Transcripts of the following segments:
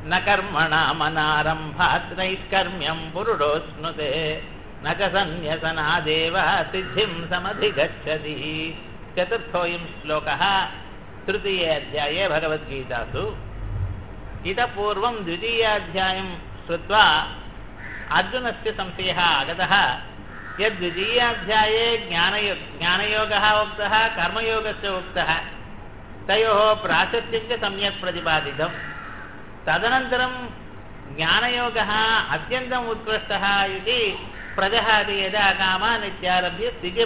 न कर्मणामनारम्भात् नैष्कर्म्यम् पुरुषोऽश्नुते न च सन्न्यसनादेव सिद्धिम् समधिगच्छति चतुर्थोऽयम् श्लोकः तृतीये अध्याये भगवद्गीतासु इतः पूर्वं द्वितीयाध्यायं श्रुत्वा अर्जुनस्य संशयः आगतः यद्वितीयाध्याये ज्ञानयो ज्ञानयोगः उक्तः कर्मयोगस्य उक्तः तयोः प्राशस्त्यं च सम्यक् प्रतिपादितं तदनन्तरं ज्ञानयोगः अत्यन्तम् उत्कृष्टः इति प्रजहाति यदा कामान् इत्यारभ्य स्थिति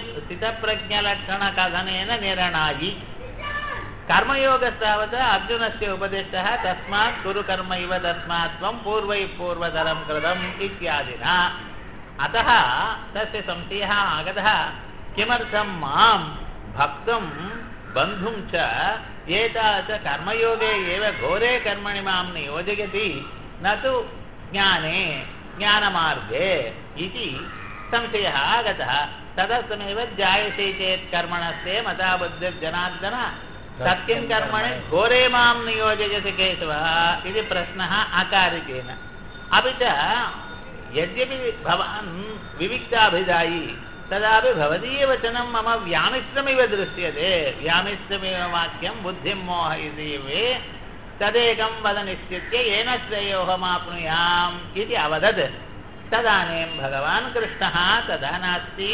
स्थितप्रज्ञलक्षणकथनेन निर्णायि कर्मयोगस्तावत् अर्जुनस्य उपदेशः तस्मात् कुरु कर्म इव तस्मात् त्वं पूर्वैः पूर्वतरं कृतम् इत्यादिना अतः तस्य संशयः आगतः किमर्थं मां भक्तुं बन्धुं च एतादृश कर्मयोगे एव घोरे कर्मणि मां नियोजयति न तु ज्ञाने ज्ञानमार्गे इति संशयः आगतः तदर्थमेव जायते चेत् कर्मणस्ते मता बुद्धिर्जनार्दन सत्यं कर्मणि घोरे मां नियोजयति केशवः इति प्रश्नः अकारिकेन अपि च यद्यपि भवान् विविक्ताभिधायी तदापि भवदीयवचनं मम व्यामिश्रमिव दृश्यते व्यामिश्रमिव वाक्यं बुद्धिं मोहयति वे तदेकं वद निश्चित्य येन श्रेयोऽहमाप्नुयाम् इति अवदत् तदानीं भगवान् कृष्णः तदा नास्ति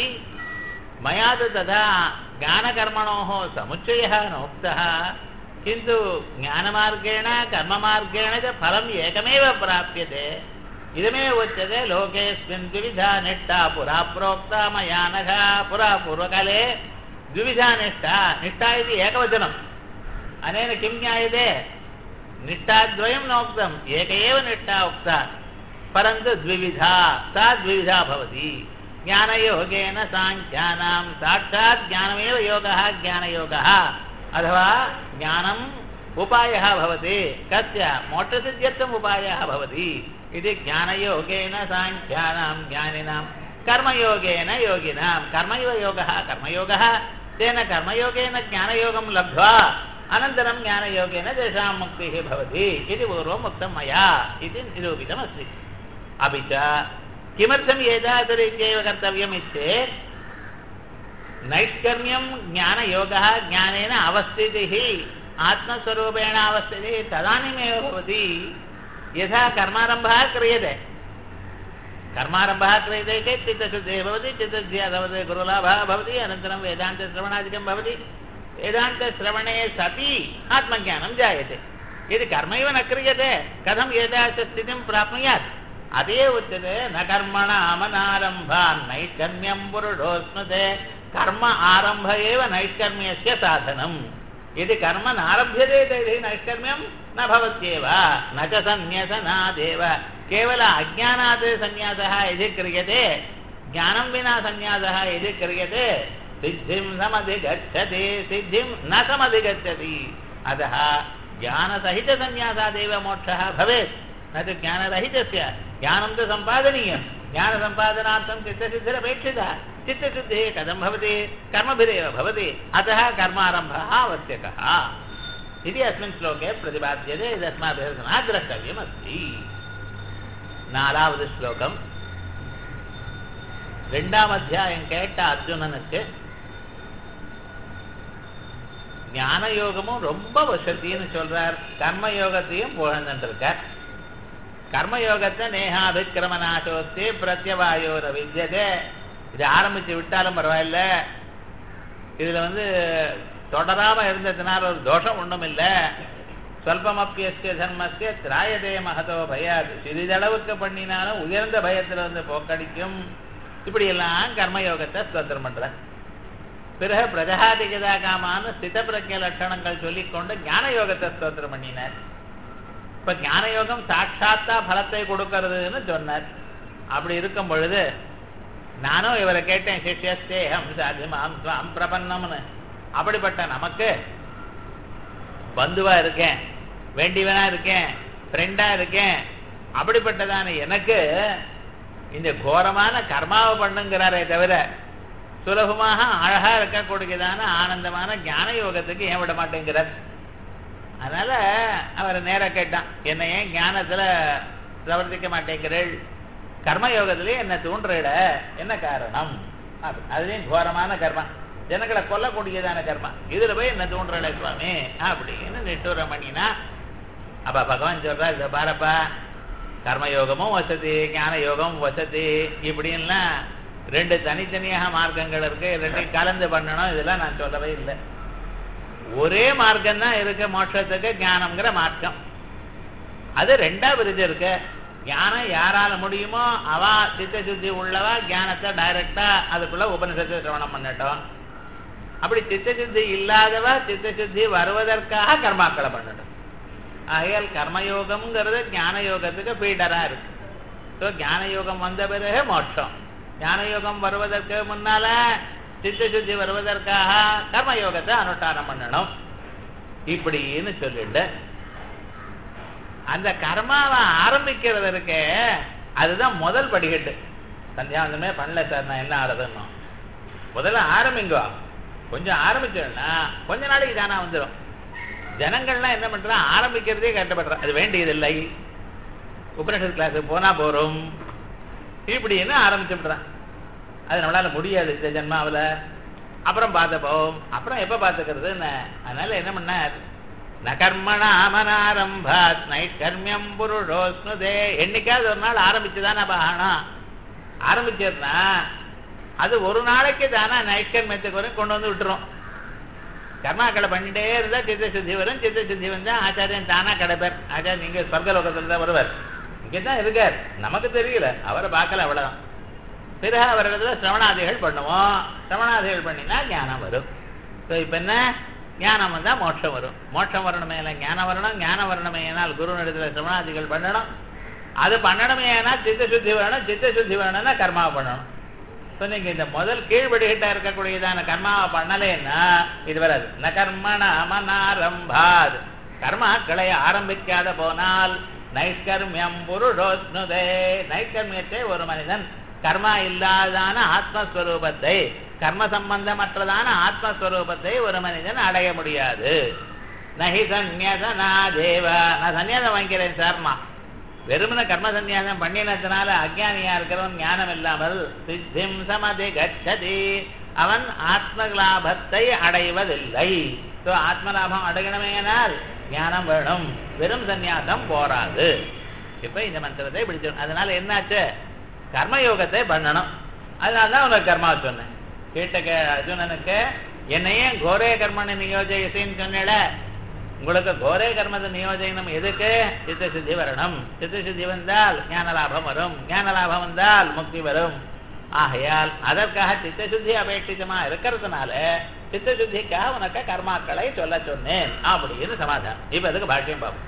मया तु तथा ज्ञानकर्मणोः समुच्चयः नोक्तः किन्तु ज्ञानमार्गेण कर्ममार्गेण च फलम् एकमेव प्राप्यते इदमेव उच्यते लोकेऽस्मिन् द्विविधा निष्ठा पुरा प्रोक्ता मया नघ पुरा पूर्वकाले द्विविधा निष्ठा निष्ठा इति एकवचनम् अनेन किं ज्ञायते निष्ठाद्वयं नोक्तम् एक एव निष्ठा उक्ता परन्तु द्विविधा सा द्विविधा भवति ज्ञानयोगेन साङ्ख्यानां साक्षात् ज्ञानमेव योगः ज्ञानयोगः अथवा ज्ञानम् उपायः भवति कस्य मोक्षसिद्ध्यर्थम् उपायः भवति इति ज्ञानयोगेन साङ्ख्यानां ज्ञानिनां कर्मयोगेन योगिनां कर्मैव योगः कर्मयोगः तेन कर्मयोगेन ज्ञानयोगं लब्ध्वा अनन्तरं ज्ञानयोगेन तेषां मुक्तिः भवति इति पूर्वम् उक्तं मया इति निरूपितमस्ति अपि च किमर्थम् एतादृरीत्यैव कर्तव्यम् इत्येत् नैष्कर्म्यं ज्ञानयोगः ज्ञानेन अवस्थितिः आत्मस्वरूपेण अवस्थितिः तदानीमेव भवति यथा कर्मारम्भः क्रियते कर्मारम्भः क्रियते चेत् चित्तशुद्धिः भवति चित्तशुद्धिः भवति गुरुलाभः भवति अनन्तरं वेदान्तश्रवणादिकं भवति वेदान्तश्रवणे सति आत्मज्ञानं जायते यदि कर्मैव न क्रियते कथम् एतादृशस्थितिं प्राप्नुयात् अतएव उच्यते न कर्मणामनारम्भान् नैष्कर्म्यं पुरुषोऽस्मते कर्म आरम्भ एव नैष्कर्म्यस्य साधनम् यदि कर्म नारभ्यते तर्हि नैष्कर्म्यं न भवत्येव न च सन्न्यसनादेव केवल अज्ञानात् सन्न्यासः यदि क्रियते ज्ञानं विना सन्न्यासः यदि क्रियते सिद्धिं समधिगच्छति सिद्धिं न समधिगच्छति अतः ज्ञानसहितसन्न्यासादेव मोक्षः भवेत् न तु ज्ञानरहितस्य ज्ञानं तु सम्पादनीयं ज्ञानसम्पादनार्थं चित्तशुद्धिरपेक्षितः चित्तशुद्धिः कथं भवति कर्मभिरेव भवति अतः कर्मारम्भः आवश्यकः इति अस्मिन् श्लोके प्रतिपाद्यते यदस्माभिः समा द्रष्टव्यमस्ति நாலாவது ஸ்லோகம் ரெண்டாம் அத்தியாயம் கேட்ட அர்ஜுனனுக்கு ஞான யோகமும் ரொம்ப வசதின்னு சொல்றார் கர்ம யோகத்தையும் புகழ்ந்துருக்கார் கர்மயோகத்தை நேகாபிக்கிரமநாசோஸ்தி பிரத்யவாயோர வித்தியதே இது ஆரம்பிச்சு விட்டாலும் பரவாயில்ல இதுல வந்து தொடராம இருந்ததுனால ஒரு தோஷம் ஒன்றும் இல்லை சொல்பமப்பியஸ்ய தர்மஸ்ய திராயதே மகதோ பயாது சிறிதளவுக்கு பண்ணினாலும் உயர்ந்த பயத்துல வந்து போக்கடிக்கும் இப்படி எல்லாம் கர்மயோகத்தை ஸ்தோத்திரம் பண்ற பிறகு பிரஜகாதிகதா காமான்னு ஸ்தித பிரஜ லட்சணங்கள் சொல்லிக்கொண்டு ஞான யோகத்தை ஸ்தோத்திரம் பண்ணினார் இப்ப ஞான யோகம் சாட்சாத்தா பலத்தை கொடுக்கறதுன்னு சொன்னார் அப்படி இருக்கும் பொழுது நானும் இவரை கேட்டேன் சிஷ்யஸ்தேகம் சாதிமாம் ஸ்வாம் பிரபன்னம்னு அப்படிப்பட்ட நமக்கு பந்துவா இருக்கேன் வேண்டியவனா இருக்கேன் ஃப்ரெண்டா இருக்கேன் அப்படிப்பட்டதான எனக்கு இந்த கோரமான கர்மாவை பண்ணுங்கிறாரே தவிர சுலபமாக அழகா இருக்கக்கூடியதான ஆனந்தமான ஞான யோகத்துக்கு ஏன் விட மாட்டேங்கிறார் அதனால அவர் நேரா கேட்டான் என்ன ஏன் ஞானத்துல பிரவர்த்திக்க மாட்டேங்கிறள் கர்மயோகத்திலே என்ன தூண்டுறட என்ன காரணம் அப்படி. அதுலயும் கோரமான கர்மா ஜனங்களை கொல்லக்கூடியதான கர்மா இதுல போய் என்ன தூண்டுறல சுவாமி அப்படின்னு நிட்டூரம் பண்ணினா அப்ப பகவான் சொல்றா இத பாரப்பா கர்மயோகமும் வசதி ஞான யோகம் வசதி இப்படின்லாம் ரெண்டு தனித்தனியாக மார்க்கங்கள் இருக்கு ரெண்டையும் கலந்து பண்ணணும் இதெல்லாம் நான் சொல்லவே இல்லை ஒரே மார்க்கம் தான் இருக்கு மோட்சத்துக்கு ஞானம்ங்கிற மார்க்கம் அது ரெண்டா பிரிஞ்சு இருக்கு ஞானம் யாரால முடியுமோ அவ சித்த சுத்தி உள்ளவா ஞானத்தை டைரக்டா அதுக்குள்ள உபனிஷத்தை சிரவணம் பண்ணட்டும் அப்படி சித்த சுத்தி இல்லாதவ சித்த சுத்தி வருவதற்காக கர்மாக்களை பண்ணட்டும் ஆகையால் கர்மயோகம்ங்கிறது ஞான யோகத்துக்கு பீடரா இருக்கு ஸோ ஞான யோகம் வந்த பிறகு மோட்சம் ஞான யோகம் வருவதற்கு முன்னால சித்த சுத்தி வருவதற்காக கர்மயோகத்தை அனுஷ்டானம் பண்ணணும் இப்படின்னு சொல்லிட்டு அந்த கர்மாவை ஆரம்பிக்கிறது இருக்கே அதுதான் முதல் படிக்கட்டு சந்தியாவந்தமே பண்ணல சார் நான் என்ன ஆறுதுன்னு முதல்ல ஆரம்பிங்கோ கொஞ்சம் ஆரம்பிச்சோம்னா கொஞ்ச நாளைக்கு தானா வந்துடும் ஜனங்கள்லாம் என்ன பண்றான் ஆரம்பிக்கிறதே கஷ்டப்படுறான் அது வேண்டியதில்லை உபநிஷத் கிளாஸுக்கு போனா போறோம் இப்படின்னு ஆரம்பிச்சு விடுறான் அது நம்மளால முடியாது இந்த ஜென்மாவுல அப்புறம் பார்த்தப்போம் அப்புறம் எப்ப பார்த்துக்கிறதுன்னு அதனால என்ன பண்ணார் நகர்மணாமனாரம்பாத் நைட்கர்மியம் புருஷோஸ்னுதே என்னைக்காவது ஒரு நாள் ஆரம்பிச்சுதான் நம்ம ஆகணும் ஆரம்பிச்சிருந்தா அது ஒரு நாளைக்கு தானா நைட்கர்மியத்துக்கு வரும் கொண்டு வந்து விட்டுரும் கர்மாக்களை பண்ணிட்டே இருந்தா சித்த சுத்தி வரும் சித்த சுத்தி வந்தா ஆச்சாரியன் தானா கிடைப்பார் ஆச்சாரியன் நீங்க சொர்க்கலோகத்துல தான் வருவார் இங்கதான் இருக்கார் நமக்கு தெரியல அவரை பார்க்கல அவ்வளவுதான் பிறகு அவரிடத்துல சிரவணாதிகள் பண்ணுவோம் சிரவணாதிகள் பண்ணினா ஞானம் வரும் ஸோ இப்போ என்ன ஞானம் வந்தா மோட்சம் வரும் மோட்சம் வரணுமே இல்லை ஞானம் வரணும் ஞானம் வரணுமே ஏனால் குரு இடத்துல சிரவணாதிகள் பண்ணணும் அது பண்ணணுமே ஏன்னா சித்த சுத்தி வேணும் சித்த சுத்தி வேணும்னா கர்மாவை பண்ணணும் ஸோ நீங்க இந்த முதல் கீழ்படிகிட்ட இருக்கக்கூடியதான கர்மாவை பண்ணலைன்னா இது வராது ந கர்மண அமனாரம்பாத் கர்மாக்களை ஆரம்பிக்காத போனால் நைஷ்கர்மியம் புருஷோஸ்னுதே நைஷ்கர்மியத்தை ஒரு மனிதன் கர்மா இல்லாதான ஆத்மஸ்வரூபத்தை கர்ம சம்பந்தமற்றதான ஆத்மஸ்வரூபத்தை ஒரு மனிதன் அடைய முடியாது நகி சந்நியசனா தேவ நான் சன்னியாசம் வாங்கிக்கிறேன் சார்மா வெறுமன கர்ம சந்நியாசம் பண்ணினதுனால அஜ்ஞானியா இருக்கிறவன் ஞானம் இல்லாமல் சித்திம் சமதி கச்சதி அவன் ஆத்ம லாபத்தை அடைவதில்லை ஸோ ஆத்ம லாபம் அடையணுமேனால் ஞானம் வேணும் வெறும் சந்நியாசம் போராது இப்ப இந்த மந்திரத்தை பிடிச்சிடும் அதனால என்னாச்சு கர்மயோகத்தை பண்ணணும் அதனால தான் உனக்கு கர்மா சொன்னேன் கேட்ட கே- அர்ஜுனனுக்கு என்னையே கோரே கர்மனை நியோஜயசின்னு சொன்னேல உங்களுக்கு கோரே கர்மத்தை நியோஜனம் எதுக்கு சித்த சித்தி வரணும் சித்த சித்தி வந்தால் ஞான லாபம் வரும் ஞான லாபம் வந்தால் முக்தி வரும் ஆகையால் அதற்காக சித்த சுத்தி அபேட்சிதமா இருக்கிறதுனால சித்த சுத்திக்காக உனக்கு கர்மாக்களை சொல்ல சொன்னேன் அப்படின்னு சமாதானம் இப்ப அதுக்கு பாஷ்யம் பார்ப்போம்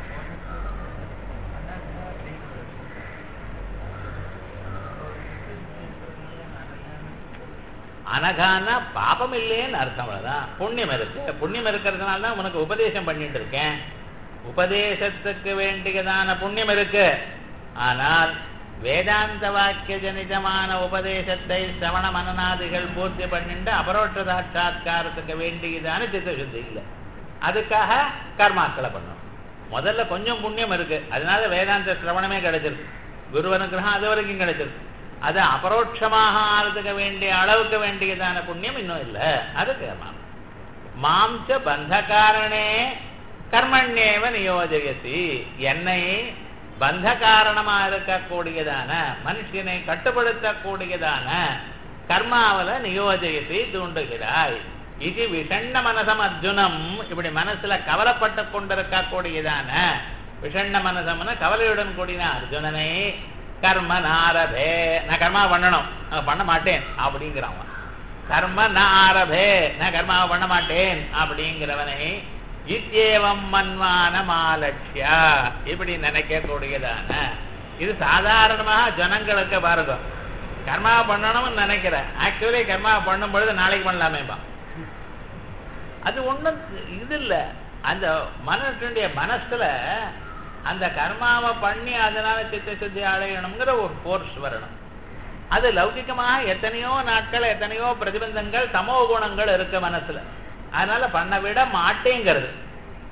அனகானா பாபம் இல்லையேன்னு அர்த்தம் அவ்வளவுதான் புண்ணியம் இருக்கு புண்ணியம் இருக்கிறதுனால தான் உனக்கு உபதேசம் பண்ணிட்டு இருக்கேன் உபதேசத்துக்கு வேண்டியதான புண்ணியம் இருக்கு ஆனால் வேதாந்த வாக்கிய ஜனிதமான உபதேசத்தை சிரவண மனநாதிகள் பூர்த்தி பண்ணிட்டு அபரோட்ச சாட்சா்காரத்துக்கு வேண்டியதான சித்த சுத்தி இல்லை அதுக்காக கர்மாக்களை பண்ணணும் முதல்ல கொஞ்சம் புண்ணியம் இருக்கு அதனால வேதாந்த சிரவணமே கிடைச்சிருக்கு குரு அனுகிரகம் அது வரைக்கும் கிடைச்சிருக்கு அது அபரோட்சமாக ஆறதுக்கு வேண்டிய அளவுக்கு வேண்டியதான புண்ணியம் இன்னும் இல்லை அது கர்மா மாம்ச பந்த காரணே கர்மண்யேவ நியோஜயசி என்னை பந்த காரணமா இருக்கக்கூடியதான மனுஷனை கட்டுப்படுத்தக்கூடியதான கர்மாவில நியோஜயசி தூண்டுகிறாய் இது விஷண்ண மனசம் அர்ஜுனம் இப்படி மனசுல கவலைப்பட்டு கொண்டிருக்கக்கூடியதான விஷண்ண மனசம்னு கவலையுடன் கூடின அர்ஜுனனை கர்ம நாரபே நான் கர்மா பண்ணணும் நான் பண்ண மாட்டேன் அப்படிங்கிறான் அவன். கர்ம நாரபே நான் கர்மாவை பண்ண மாட்டேன் அப்படிங்கிறவனை இத்தியேவம் மன்வான மாலட்சியா இப்படி நினைக்கக்கூடியதான இது சாதாரணமாக ஜனங்களுக்கு பாருங்க கர்மா பண்ணணும்னு நினைக்கிறேன் ஆக்சுவலி கர்மா பண்ணும் பொழுது நாளைக்கு பண்ணலாமேப்பா அது ஒண்ணும் இது இல்ல அந்த மனுஷனுடைய மனசுல அந்த கர்மாவை பண்ணி அதனால சித்த சுத்தி அடையணுங்கிற ஒரு ஃபோர்ஸ் வரணும் அது லௌகிகமாக எத்தனையோ நாட்கள் எத்தனையோ பிரதிபந்தங்கள் தமோ குணங்கள் இருக்கு மனசுல அதனால பண்ண விட மாட்டேங்கிறது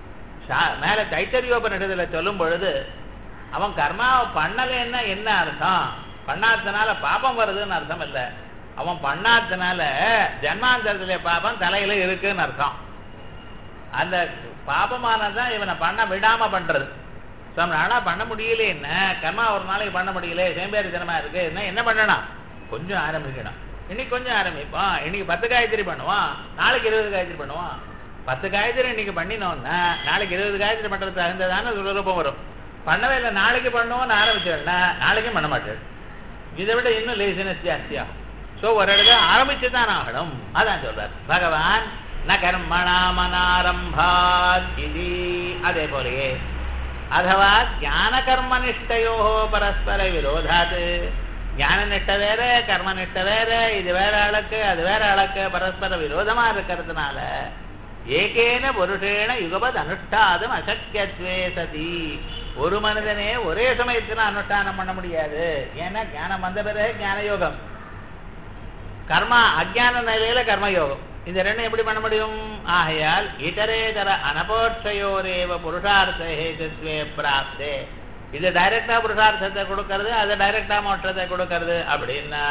சா- மேல தைத்தரியோபனிடத்துல சொல்லும் பொழுது அவன் கர்மாவை பண்ணலைன்னா என்ன அர்த்தம் பண்ணாதனால பாபம் வருதுன்னு அர்த்தம் இல்ல அவன் பண்ணாதனால ஜன்மாந்தரத்துல பாபம் தலையில இருக்குன்னு அர்த்தம் அந்த பாபமானதான் இவனை பண்ண விடாம பண்றது ரொம்ப நாளா பண்ண முடியல என்ன கர்மா ஒரு நாளைக்கு பண்ண முடியல சேம்பேரித்தனமா இருக்கு என்ன என்ன பண்ணணும் கொஞ்சம் ஆரம்பிக்கணும் இன்னைக்கு கொஞ்சம் ஆரம்பிப்போம் இன்னைக்கு பத்து காயத்ரி பண்ணுவோம் நாளைக்கு இருபது காயத்ரி பண்ணுவோம் பத்து காயத்ரி இன்னைக்கு பண்ணினோம்னா நாளைக்கு இருபது காயத்ரி பண்றது தகுந்ததான சுரூபம் வரும் பண்ணவே இல்லை நாளைக்கு பண்ணுவோம்னு ஆரம்பிச்சோம்னா நாளைக்கும் பண்ண மாட்டேன் இதை விட இன்னும் லேசினஸ் ஜாஸ்தியாகும் ஸோ ஒரு இடத்துல ஆரம்பிச்சு தான் ஆகணும் அதான் சொல்றார் பகவான் ந கர்மணாமனாரம்பாத் இது அதே போலயே அதுவா ஞான கர்மனிஷ்டையோ பரஸ்பர விரோதாத் ஞானநிஷ்ட வேற கர்மநிஷ்ட வேற இது வேற அளக்கு அது வேற அளக்கு பரஸ்பர விரோதமா இருக்கிறதுனால ஏகேன புருஷேன யுகபத் அனுஷ்டாதும் அசக்கியத்வே சதி ஒரு மனிதனே ஒரே சமயத்துல அனுஷ்டானம் பண்ண முடியாது ஏன்னா ஞானம் வந்த பிறகு ஞான யோகம் கர்மா அஜான நிலையில கர்மயோகம் இந்த ரெண்டும் எப்படி பண்ண முடியும் ஆகையால் இதரேதர அனபோட்சயோரேவ புருஷார்த்த ஹேதுத்வே பிராப்தே இது டைரக்டா புருஷார்த்தத்தை கொடுக்கறது அது டைரக்டா மோட்சத்தை கொடுக்கறது அப்படின்னா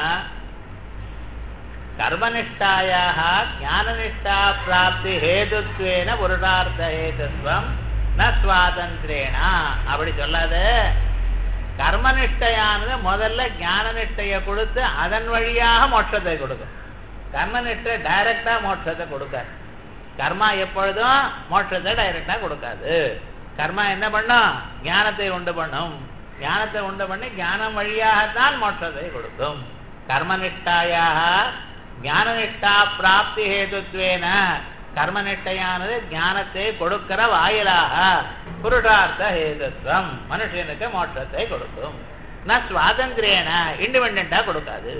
கர்மனிஷ்டாயாக ஞானனிஷ்டா பிராப்தி ஹேதுத்வேன புருஷார்த்த ஹேதுத்வம் ந சுவாதந்திரேனா அப்படி சொல்லாத கர்மனிஷ்டையானது முதல்ல ஞான நிஷ்டையை கொடுத்து அதன் வழியாக மோட்சத்தை கொடுக்கும் கர்மனிஷ்டை டைரக்டா மோட்சத்தை கொடுக்காது கர்மா எப்பொழுதும் மோட்சத்தை டைரக்டா கொடுக்காது கர்மா என்ன பண்ணும் ஞானத்தை உண்டு பண்ணும் ஞானத்தை உண்டு பண்ணி ஞானம் வழியாகத்தான் மோட்சத்தை கொடுக்கும் கர்மனிஷ்டாயாக ஞானநிஷ்டா பிராப்தி ஹேதுத்வேன கர்மநிஷ்டையானது ஞானத்தை கொடுக்கிற வாயிலாக புருஷார்த்த ஹேதுத்வம் மனுஷனுக்கு மோட்சத்தை கொடுக்கும் ந சுவாதந்திரேன இண்டிபெண்டா கொடுக்காது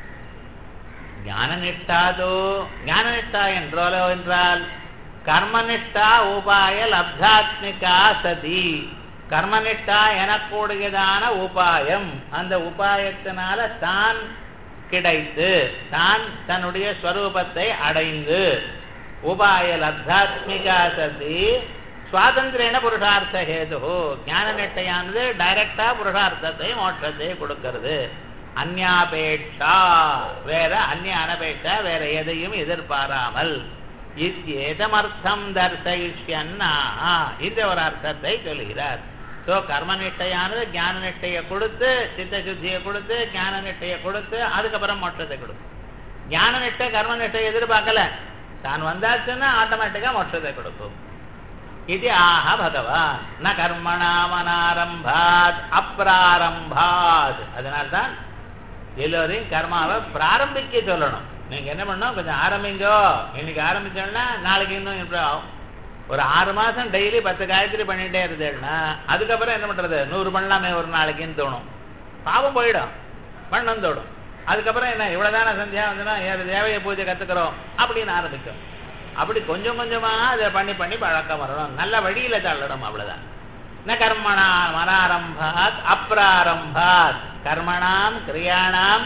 ஞானநிஷ்டாதோ ஞானநிஷ்டா என்றாலோ என்றால் கர்மனிஷ்டா உபாய லப்தாத்மிகா சதி கர்மனிஷ்டா எனக்கூடியதான உபாயம் அந்த உபாயத்தினால தான் கிடைத்து தான் தன்னுடைய ஸ்வரூபத்தை அடைந்து உபாய லப்தாத்மிகா சதி சுவாதந்திரேன புருஷார்த்த ஹேது ஞான நிட்டையானது டைரக்டா புருஷார்த்தத்தை மோட்சத்தை கொடுக்கிறது அந்யாபேட்சா வேற அந்நிய அனபேட்சா வேற எதையும் எதிர்பாராமல் இத்தேதமர்த்தம் தர்சயிஷ்யன்னா இந்த ஒரு அர்த்தத்தை சொல்கிறார் சோ கர்ம நிட்டையானது ஞான நிட்டையை கொடுத்து சித்த சுத்தியை கொடுத்து ஞான நிட்டையை கொடுத்து அதுக்கப்புறம் மோட்சத்தை கொடுக்கும் ஞான நிட்டை கர்ம நிட்டை எதிர்பார்க்கல தான் வந்தாச்சுன்னா ஆட்டோமேட்டிக்கா மோட்சத்தை கொடுக்கும் இது ஆஹ பகவான் ந கர்மணாமனாரம்பாத் அப்ராரம்பாத் அதனால்தான் எல்லோரையும் கர்மாவை பிராரம்பிக்க சொல்லணும் நீங்க என்ன பண்ணணும் கொஞ்சம் ஆரம்பிங்கோ இன்னைக்கு ஆரம்பிச்சோம்னா நாளைக்கு இன்னும் improve ஆகும் ஒரு ஆறு மாசம் டெய்லி பத்து காயத்ரி பண்ணிட்டே இருந்தேன்னா அதுக்கப்புறம் என்ன பண்றது நூறு பண்ணலாமே ஒரு நாளைக்குன்னு தோணும் பாவம் போயிடும் பண்ணம் தோடும் அதுக்கப்புறம் என்ன இவ்வளவுதான சந்தியா வந்துன்னா ஏது தேவைய பூஜை கத்துக்கிறோம் அப்படின்னு ஆரம்பிக்கும் அப்படி கொஞ்சம் கொஞ்சமா அதை பண்ணி பண்ணி பழக்கம் வரணும் நல்ல வழியில தள்ளணும் அவ்வளவுதான் ந கர்மணா மனாரம்பாத் அப்ராரம்பாத் கர்மணாம் கிரியாணாம்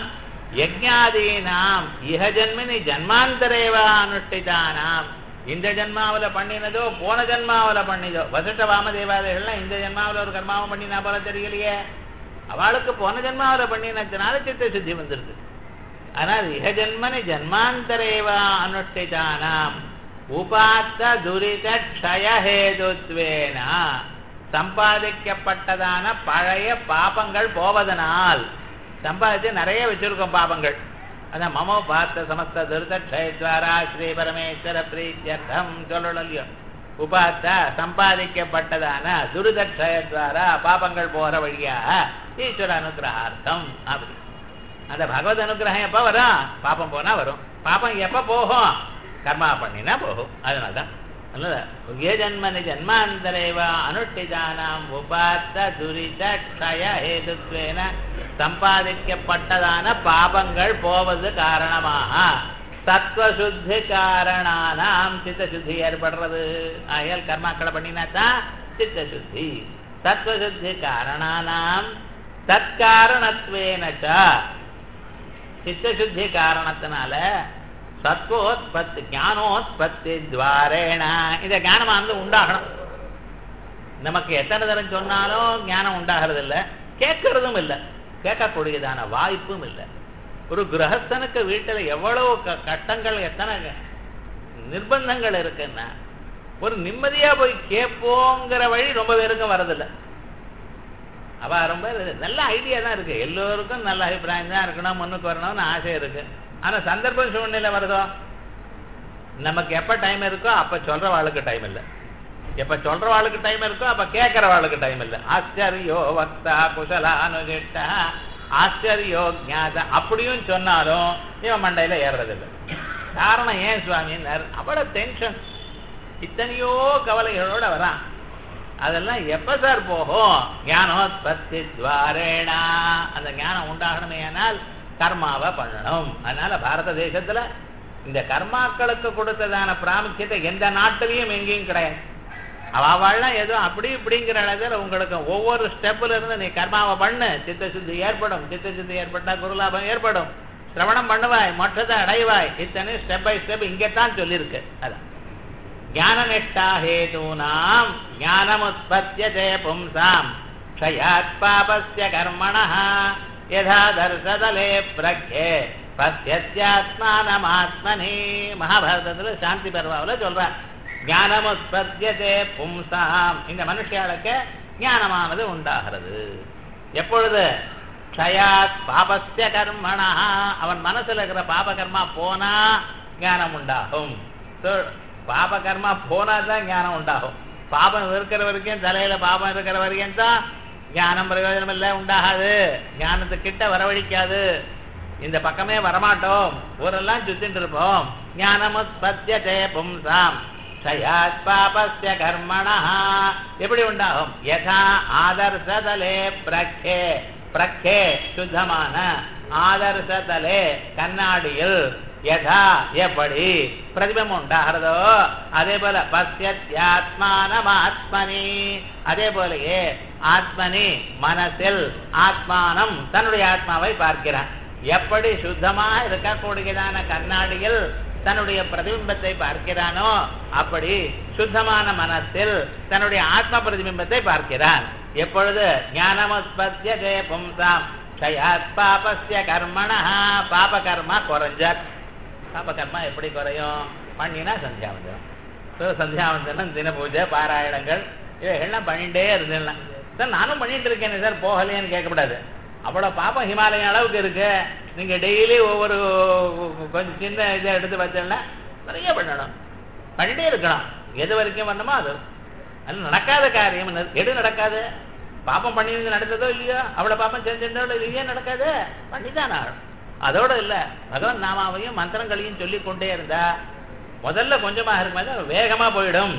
யஜ்ஞாதீனாம் இஹ ஜன்மினி ஜன்மாந்தரேவா அனுஷ்டிதானாம் இந்த ஜென்மாவுல பண்ணினதோ போன ஜென்மாவுல பண்ணிதோ வசிஷ்ட வாமதேவாதைகள்லாம் இந்த ஜென்மாவுல ஒரு கர்மாவை பண்ணினா போல தெரியலையே அவளுக்கு போன ஜென்மாவுல பண்ணினதுனால சித்த சுத்தி வந்துருது ஆனால் இஹ ஜன்மனி ஜன்மாந்தரேவா அனுஷ்டிதானாம் உபாத்த துரித க்ஷயஹேதுத்வேனா சம்பாதிக்கப்பட்டதான பழைய பாபங்கள் போவதனால் சம்பாதிச்சு நிறைய வச்சிருக்கோம் பாபங்கள் அதான் மமோ பார்த்த சமஸ்த துரித க்ஷயத்வாரா ஸ்ரீ பரமேஸ்வர பிரீத்தியர்த்தம் சொல்லணும் இல்லையோ உபாத்த சம்பாதிக்கப்பட்டதான துரித க்ஷயத்வாரா பாபங்கள் போற வழியா ஈஸ்வர அனுகிரகார்த்தம் அப்படி அந்த பகவத் அனுகிரகம் எப்ப வரும் பாப்பம் போனா வரும் பாப்பம் எப்ப போகும் கர்மா பண்ணினா போகும் அதனாலதான் அல்லது ஏ ஜன்மனி ஜன்மாந்தரேவா அனுஷ்டிதானாம் உபாத்த துரித க்ஷய ஹேதுத்வேன சம்பாதிக்கப்பட்டதான பாபங்கள் போவது காரணமாக சத்வசுத்தி காரணானாம் சித்த சுத்தி ஏற்படுறது ஆகையால் கர்மாக்களை பண்ணினாத்தான் சித்த சுத்தி சத்வசுத்தி காரணானாம் தற்காரணத்வேனச்ச சித்தசுத்தி காரணத்தினால சத்வோத்பத்தி ஞானோத்பத்தி துவாரேன இந்த ஞானமானது உண்டாகணும் நமக்கு எத்தனை தரம் சொன்னாலும் ஞானம் உண்டாகிறது இல்லை கேட்கறதும் இல்லை கேட்கக்கூடியதான வாய்ப்பும் இல்லை ஒரு கிரகஸ்தனுக்கு வீட்டுல எவ்வளவு க- கட்டங்கள் எத்தனை நிர்பந்தங்கள் இருக்குன்னா ஒரு நிம்மதியா போய் கேட்போங்கிற வழி ரொம்ப பேருக்கும் வரதில்லை அவ ரொம்ப நல்ல ஐடியா தான் இருக்கு எல்லோருக்கும் நல்ல அபிப்பிராயம் தான் இருக்கணும் முன்னுக்கு வரணும்னு ஆசை இருக்கு ஆனா சந்தர்ப்ப சூழ்நிலை வருதோ நமக்கு எப்ப டைம் இருக்கோ அப்ப சொல்ற வாளுக்கு டைம் இல்லை எப்ப சொல்ற வாளுக்கு டைம் இருக்கோ அப்ப கேட்கிற வாளுக்கு டைம் இல்லை ஆச்சரியோ வக்தா குசலானுகிட்ட ஆச்சரியோ ஞாத அப்படியும் சொன்னாலும் இவன் மண்டையில ஏறுறதில்லை காரணம் ஏன் சுவாமின்னார் அவ்வளவு டென்ஷன் இத்தனையோ கவலைகளோட வரான் அதெல்லாம் எப்ப சார் போகும் ஞானோத்பத்தி துவாரேணா அந்த ஞானம் உண்டாகணுமே ஆனால் கர்மாவை பண்ணணும் அதனால பாரத தேசத்துல இந்த கர்மாக்களுக்கு கொடுத்ததான பிராமுக்கியத்தை எந்த நாட்டிலையும் எங்கேயும் கிடையாது அவாவெல்லாம் ஏதோ அப்படி இப்படிங்கிற அளவில் உங்களுக்கு ஒவ்வொரு ஸ்டெப்ல இருந்து நீ கர்மாவை பண்ணு சித்த சுத்தி ஏற்படும் சித்த சுத்தி ஏற்பட்டா குருலாபம் ஏற்படும் சிரவணம் பண்ணுவாய் மொற்றத்தை அடைவாய் இத்தனை ஸ்டெப் பை ஸ்டெப் இங்கத்தான் சொல்லியிருக்கு அதான் ஞானநிஷ்டா ஹேதூனாம் ஞானமுத்பத்தியதே பும்சாம் க்ஷயாத் பாபஸ்ய கர்மணः யதா தர்சதலே பிரக்யே பசியத்யாத்மானமாத்மனி மகாபாரதத்துல சாந்தி பர்வாவில் சொல்றார் ஞானமுத்பத்தியதே பும்சாம் இந்த மனுஷியாளுக்கு ஞானமானது உண்டாகிறது எப்பொழுது க்ஷயாத் பாபஸ்ய கர்மணா அவன் மனசுல இருக்கிற பாப கர்மா போனா ஞானம் உண்டாகும் So, பாப கர்மா போனா தான் ஞானம் உண்டாகும் பாபம் இருக்கிற வரைக்கும் தலையில பாபம் இருக்கிற வரைக்கும் தான் ஞானம் பிரயோஜனம் இல்லை உண்டாகாது ஞானத்து கிட்ட வரவழிக்காது இந்த பக்கமே வரமாட்டோம் ஊரெல்லாம் சுத்திட்டு இருப்போம் ஞானமுத்பத்தியதே பும்சாம் க்ஷயாத் பாபஸ்ய கர்மணா எப்படி உண்டாகும் யதா ஆதர்சதலே பிரக்கே பிரக்கே சுத்தமான ஆதர்சதலே கண்ணாடியில் யதா எப்படி பிரதிபம் உண்டாகிறதோ அதே போல பசியத்யாத்மானம் ஆத்மனி அதே போலயே ஆத்மனி மனசில் ஆத்மானம் தன்னுடைய ஆத்மாவை பார்க்கிறான் எப்படி சுத்தமா இருக்கக்கூடியதான கண்ணாடியில் தன்னுடைய பிரதிபிம்பத்தை பார்க்கிறானோ அப்படி சுத்தமான மனசில் தன்னுடைய ஆத்ம பிரதிபிம்பத்தை பார்க்கிறான் எப்பொழுது ஞானமுத்பத்தியதே பும்சாம் க்ஷயாத் பாபஸ்ய கர்மணா பாப கர்மா குறைஞ்சார் பாப கர்மா எப்படி குறையும் பண்ணினா சந்தியாவந்தனம் ஸோ சந்தியாவந்தனம் தின பூஜை பாராயணங்கள் இவைகள்லாம் பண்ணிட்டே இருந்துடலாம் சார் நானும் பண்ணிட்டு இருக்கேனே சார் போகலையேன்னு கேட்கக்கூடாது அவ்வளோ பாப்பம் ஹிமாலயம் அளவுக்கு இருக்கு நீங்க டெய்லி ஒவ்வொரு கொஞ்சம் சின்ன இதை எடுத்து வச்சோம்னா நிறைய பண்ணணும் பண்ணிட்டே இருக்கணும் எது வரைக்கும் பண்ணணுமோ அது அது நடக்காத காரியம் எது நடக்காது பாப்பம் பண்ணி நடந்ததோ இல்லையோ அவ்வளோ பாப்பம் செஞ்சிருந்தோ இல்லையோ நடக்காது பண்ணிதான் ஆகணும் அதோட இல்ல பகவான் நாமாவையும் மந்திரங்களையும் சொல்லி கொண்டே இருந்தா முதல்ல கொஞ்சமாக இருக்கும்போது வேகமா போயிடும்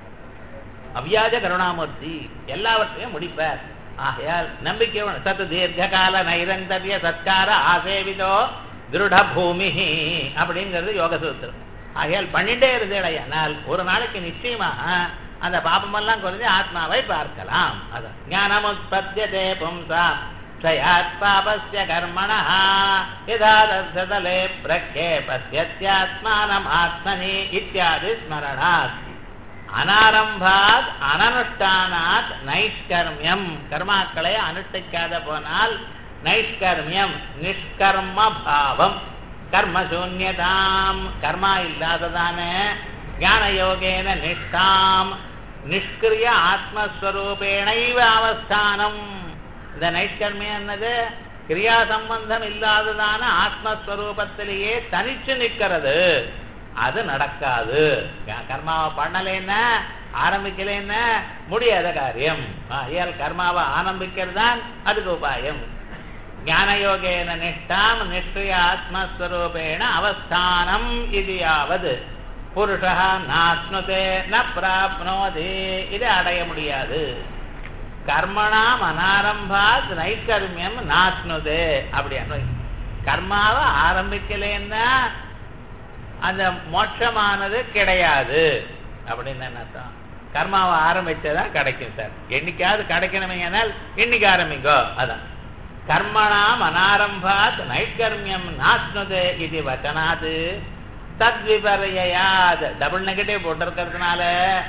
அவ்யாஜ கருணாமூர்த்தி எல்லாவற்றையும் முடிப்பார் ஆகையால் நம்பிக்கை உண்டு. சத்து தீர்க்கால நைரந்தரிய சத்கார ஆசேவிதோ திருட பூமி அப்படிங்கிறது யோக சூத்திரம் ஆகையால் பண்ணிட்டே இருந்தேடையானால் ஒரு நாளைக்கு நிச்சயமாக அந்த பாபமெல்லாம் குறைஞ்சு ஆத்மாவை பார்க்கலாம் அதான் ஞானமுத்பத்தியதே பும்சாம் க்ஷயாத் பாபஸ்ய கர்மணः யதா தர்சதலே பிரக்யே பசியத்யாத்மானம் ஆத்மனி இத்தியாதி ஸ்மரணாத் அனாரம்பாத் அனனுஷ்டானாத் நைஷ்கர்மியம் கர்மாக்களை அனுஷ்டிக்காத போனால் நைஷ்கர்மியம் நிஷ்கர்ம பாவம் கர்மசூன்யதாம் கர்மா இல்லாததான ஞான யோகேன நிஷ்டாம் நிஷ்கிரிய ஆத்மஸ்வரூபேணைவ அவஸ்தானம் இந்த நைஷ்கர்மியம் என்னது கிரியா சம்பந்தம் இல்லாததான ஆத்மஸ்வரூபத்திலேயே தனிச்சு நிற்கிறது அது நடக்காது கர்மாவை பண்ணலைன்னா ஆரம்பிக்கலைன்னா முடியாத காரியம் ஆகையால் கர்மாவை ஆரம்பிக்கிறது தான் அதுக்கு உபாயம் ஞானயோகேன நிஷ்டாம் நிஷ்கிரிய ஆத்மஸ்வரூபேண அவஸ்தானம் இது யாவது புருஷா நாஸ்னுதே ந பிராப்னோதி இதை அடைய முடியாது கர்மணாம் அனாரம்பாத் நைக்கர்மியம் நாஸ்னுதே அப்படி அன்வை கர்மாவை ஆரம்பிக்கலைன்னா அந்த மோட்சமானது கிடையாது அப்படின்னு என்ன அர்த்தம் கர்மாவை ஆரம்பிச்சதான் கிடைக்கும் சார் என்னைக்காவது கிடைக்கணுமேனால் இன்னைக்கு ஆரம்பிங்கோ அதான் கர்மணாம் அனாரம்பாத் நைட்கர்மியம் நாஸ்னுதே இது வச்சனாது தத்விபரையாது டபுள் நெகட்டிவ் போட்டிருக்கிறதுனால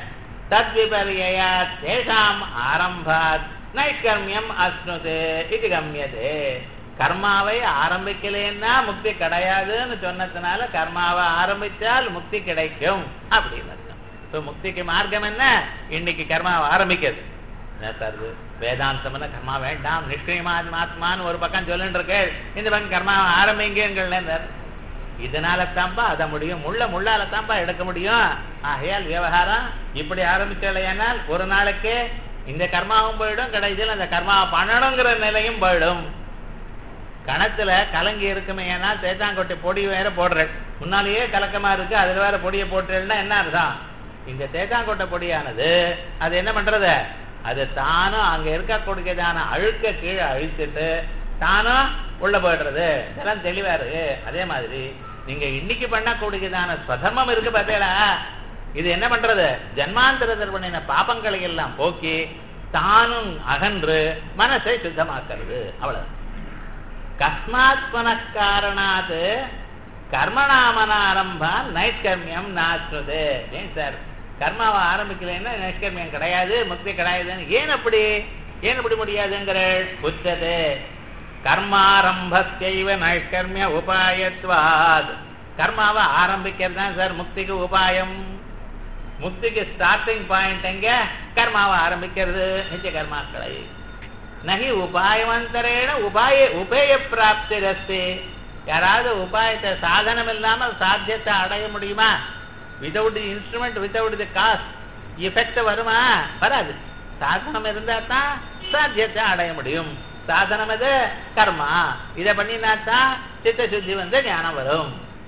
தத்விபர்யா தேஷாம் ஆரம்பாத் நைஷ்கர்மியம் அஸ்னுதே இது கம்யதே கர்மாவை ஆரம்பிக்கலைன்னா முக்தி கிடையாதுன்னு சொன்னதுனால கர்மாவை ஆரம்பிச்சால் முக்தி கிடைக்கும் அப்படின்னு அர்த்தம் ஸோ முக்திக்கு மார்க்கம் என்ன இன்னைக்கு கர்மாவை ஆரம்பிக்கிறது என்ன சார் இது? வேதாந்தம்னா கர்மா வேண்டாம் நிஷ்கிரியமாத்மான்னு ஒரு பக்கம் சொல்லிட்டு இருக்கு இந்த பக்கம் கர்மாவை ஆரம்பிங்கங்கள் இதனால தான்ப்பா அதை முடியும் முள்ள முள்ளால தான்ப்பா எடுக்க முடியும் ஆகையால் விவகாரம் இப்படி ஆரம்பிச்சலையானால் ஒரு நாளைக்கு இந்த கர்மாவும் போயிடும் கடைசியில் அந்த கர்மாவை பண்ணணுங்கிற நிலையும் போயிடும் கணத்துல கலங்கி இருக்குமே ஏன்னா தேத்தாங்கொட்டை பொடி வேற போடுறேன் முன்னாலேயே கலக்கமா இருக்கு அதுல வேற பொடியை போட்டுறேன்னா என்ன அர்த்தம் இந்த தேத்தாங்கொட்டை பொடியானது அது என்ன பண்றது அது தானும் அங்க இருக்கக்கூடியதான அழுக்க கீழே அழிச்சிட்டு தானும் உள்ள போயிடுறது இதெல்லாம் தெளிவா இருக்கு அதே மாதிரி நீங்க இன்னைக்கு பண்ணக்கூடியதான ஸ்வதர்மம் இருக்கு பார்த்தீங்களா இது என்ன பண்றது ஜன்மாந்தரத்தில் பண்ணின பாபங்களை எல்லாம் போக்கி தானும் அகன்று மனசை சுத்தமாக்குறது அவ்வளவு கஸ்மாத் காரணாத் கர்மணாமனாரம்பா நைஷ்கர்மியம் நாச்சுது ஏன் சார் கர்மாவை ஆரம்பிக்கலைன்னா நைஷ்கர்மியம் கிடையாது முக்தி கிடையாதுன்னு ஏன் அப்படி ஏன் அப்படி முடியாதுங்கிற உச்சது கர்மாரம்பஸ்யைவ நைஷ்கர்மிய உபாயத்வாத் கர்மாவை ஆரம்பிக்கிறது தான் சார் முக்திக்கு உபாயம் முக்திக்கு ஸ்டார்டிங் பாயிண்ட் எங்க கர்மாவை ஆரம்பிக்கிறது நித்திய கர்மாக்களை நகி உபாயவந்தரேன உபாய உபேய பிராப்திரஸ்தி யாராவது உபாயத்தை சாதனம் இல்லாம சாத்தியத்தை அடைய முடியுமா without instrument without the cost effect வருமா வராது சாதனம் இருந்தா தான் சாத்தியத்தை அடைய முடியும் சாதனம் எது கர்மா இதை பண்ணினா தான் சித்த சுத்தி வந்து ஞானம் வரும்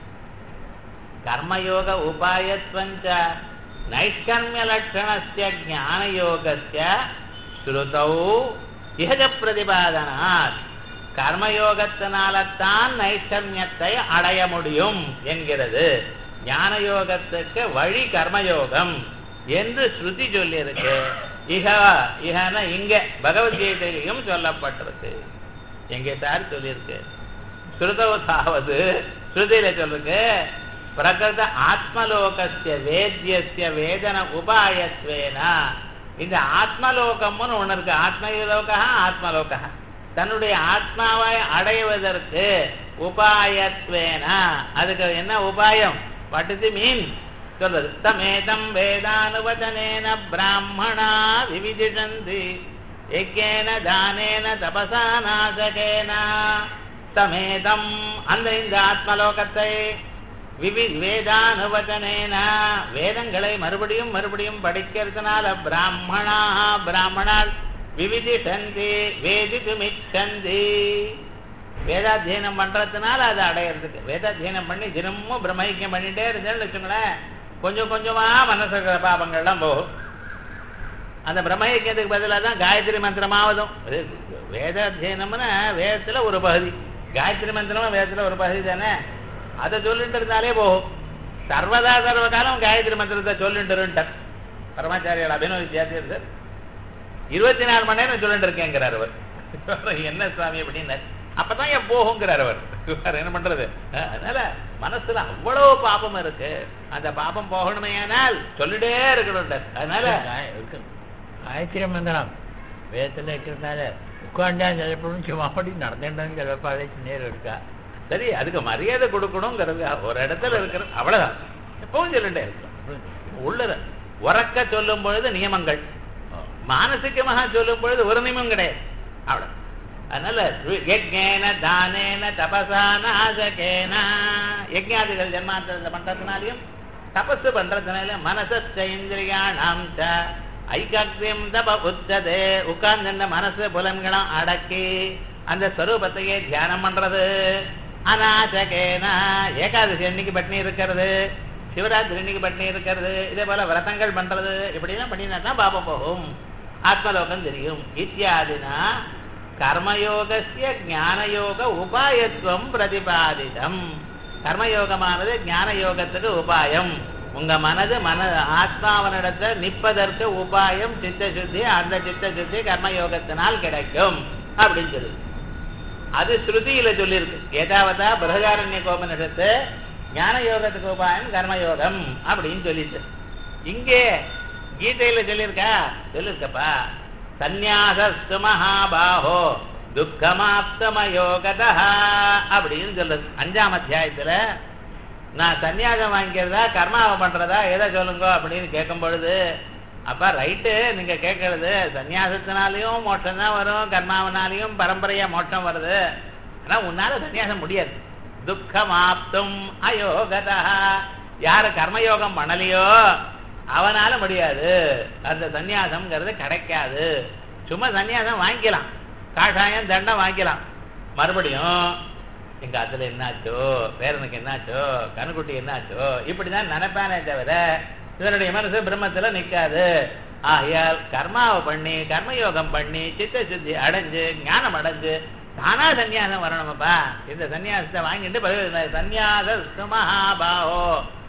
கர்மயோக உபாயத்வஞ்ச நைஷ்கர்மிய லட்சணஸ்ய ஞானயோகஸ்ய ஸ்ருதௌ இஹஜ பிரதிபாதனாத் கர்மயோகத்தினால்தான் நைஷ்கர்மியத்தை அடைய முடியும் என்கிறது ஞான யோகத்துக்கு வழி கர்மயோகம் என்று ஸ்ருதி சொல்லியிருக்கு இக இகன இங்க பகவத்கீதையிலையும் சொல்லப்பட்டிருக்கு எங்கே சார் சொல்லியிருக்கு ஸ்ருதவதாவது ஸ்ருதியில சொல்லிருக்கு பிரகிருத ஆத்மலோகஸ்ய வேத்தியஸ்ய வேதன உபாயத்வேனா இந்த ஆத்மலோகம்னு ஒண்ணு இருக்கு ஆத்மலோகா ஆத்மலோகா தன்னுடைய ஆத்மாவை அடைவதற்கு உபாயத்வேனா அதுக்கு என்ன உபாயம் வாட் இஸ் தி மீன் சொல்றது தமேதம் வேதானுவச்சனேன பிராமணா விவிதிஷந்தி யஜ்ஞேன தானேன தபசா நாசகேன தமேதம் அந்த இந்த ஆத்மலோகத்தை விவி வேதானுவச்சனேன வேதங்களை மறுபடியும் மறுபடியும் படிக்கிறதுனால பிராமணா பிராமணால் விவிதிஷந்தி வேதிதுமிச்சந்தி வேதாத்தியனம் பண்றதுனால அதை அடையிறதுக்கு வேதாத்தியனம் பண்ணி தினமும் பிரம்மைக்கியம் பண்ணிட்டே இருந்தேன்னு வச்சுங்களேன் கொஞ்சம் கொஞ்சமா மனசுல பாபங்கள்லாம் போகும் அந்த பிரம்மயக்கியத்துக்கு பதிலாக தான் காயத்ரி மந்திரமாவதும் வேதாத்தியனம்னா வேதத்துல ஒரு பகுதி காயத்ரி மந்திரமும் வேதத்துல ஒரு பகுதி தானே அதை சொல்லிட்டு இருந்தாலே போகும் சர்வதா சர்வ காலம் காயத்ரி மந்திரத்தை சொல்லிட்டு இருட்டார் பரமாச்சாரியால் அபினவ வித்யார்த்தி இருபத்தி நாலு மணி நேரம் சொல்லிட்டு இருக்கேங்கிறார் அவர் என்ன சுவாமி அப்படின்னார் அப்பதான் என் போகுங்கிறார் அவர் வேற என்ன பண்றது அஹ், அதனால மனசுல அவ்வளவு பாபம் இருக்கு அந்த பாபம் போகணுமேயானால் சொல்லிட்டே இருக்கணும் அதனால காயத்ரி மந்திரம் வேதத்தில் இருக்கிறதுனால உட்காண்டா சிலப்படும் சும்மா அப்படி நடந்துட்டான்னு சிலப்போ அழைச்சி நேரம் இருக்கா சரி அதுக்கு மரியாதை கொடுக்கணுங்கிறது ஒரு இடத்துல இருக்கிறது அவ்வளவுதான் எப்பவும் சொல்லிட்டே இருக்கணும் உள்ள உறக்க சொல்லும் பொழுது நியமங்கள் மானசிகமாக சொல்லும் பொழுது ஒரு நியமம் கிடையாது அவ்வளவு அதனால யஜ்ஞேன தானேன தபசா நாசகேன யஜ்ஞாதிகள் ஜென்மாந்தரத்தில் பண்றதுனாலையும் தபசு பண்றதுனால மனச இந்திரியாணாம் ச ஐகாக்கியம் தப உச்சதே உட்கார்ந்து மனசு புலன்களும் அடக்கி அந்த ஸ்வரூபத்தையே தியானம் பண்றது அநாசகேன ஏகாதசி அன்னைக்கு பட்னி இருக்கிறது சிவராத்திரி அன்னைக்கு பட்னி இருக்கிறது இதே போல விரதங்கள் பண்றது இப்படிலாம் பண்ணினா தான் பாபம் போகும் ஆத்மலோகம் தெரியும் இத்தியாதினா கர்மயோகசிய ஞானயோக உபாயத்துவம் பிரதிபாதிதம் கர்மயோகமானது ஞான யோகத்துக்கு உபாயம் உங்க மனது மன ஆத்மாவனிடத்தை நிற்பதற்கு உபாயம் சித்த சுத்தி அந்த சித்த சுத்தி கர்மயோகத்தினால் கிடைக்கும் அப்படின்னு சொல்லுது அது ஸ்ருதியில சொல்லியிருக்கு ஏதாவதா பிரகதாரண்ய கோபனிஷத்து ஞான யோகத்துக்கு உபாயம் கர்மயோகம் அப்படின்னு சொல்லிட்டு இங்கே கீதையில சொல்லியிருக்கா சொல்லியிருக்கப்பா சந்நியாசஸ்து மகாபாஹோ துக்கமாப்தமயோகதா அப்படின்னு சொல்லுது அஞ்சாம் அத்தியாயத்துல நான் சன்னியாசம் வாங்கிக்கிறதா கர்மாவை பண்றதா எதை சொல்லுங்க அப்படின்னு கேட்கும் பொழுது அப்ப ரைட்டு நீங்க கேட்கறது சன்னியாசத்தினாலையும் மோட்சம் தான் வரும் கர்மாவனாலையும் பரம்பரையா மோட்சம் வருது ஆனா உன்னால சன்னியாசம் முடியாது துக்கமாப்தும் அயோகதா யாரு கர்மயோகம் பண்ணலையோ அவனால முடியாது அந்த சன்னியாசம்ங்கிறது கிடைக்காது சும்மா சன்னியாசம் வாங்கிக்கலாம் காஷாயம் தண்டம் வாங்கிக்கலாம் மறுபடியும் எங்க அதுல என்னாச்சோ பேரனுக்கு என்னாச்சோ கணுக்குட்டி என்னாச்சோ இப்படிதான் நினைப்பானே தவிர இவனுடைய மனசு பிரம்மத்துல நிக்காது ஆகையால் கர்மாவை பண்ணி கர்மயோகம் பண்ணி சித்த சுத்தி அடைஞ்சு ஞானம் அடைஞ்சு தானா சன்னியாசம் வரணுமப்பா இந்த சன்னியாசத்தை வாங்கிட்டு பிறகு சன்னியாச சுமஹாபாவோ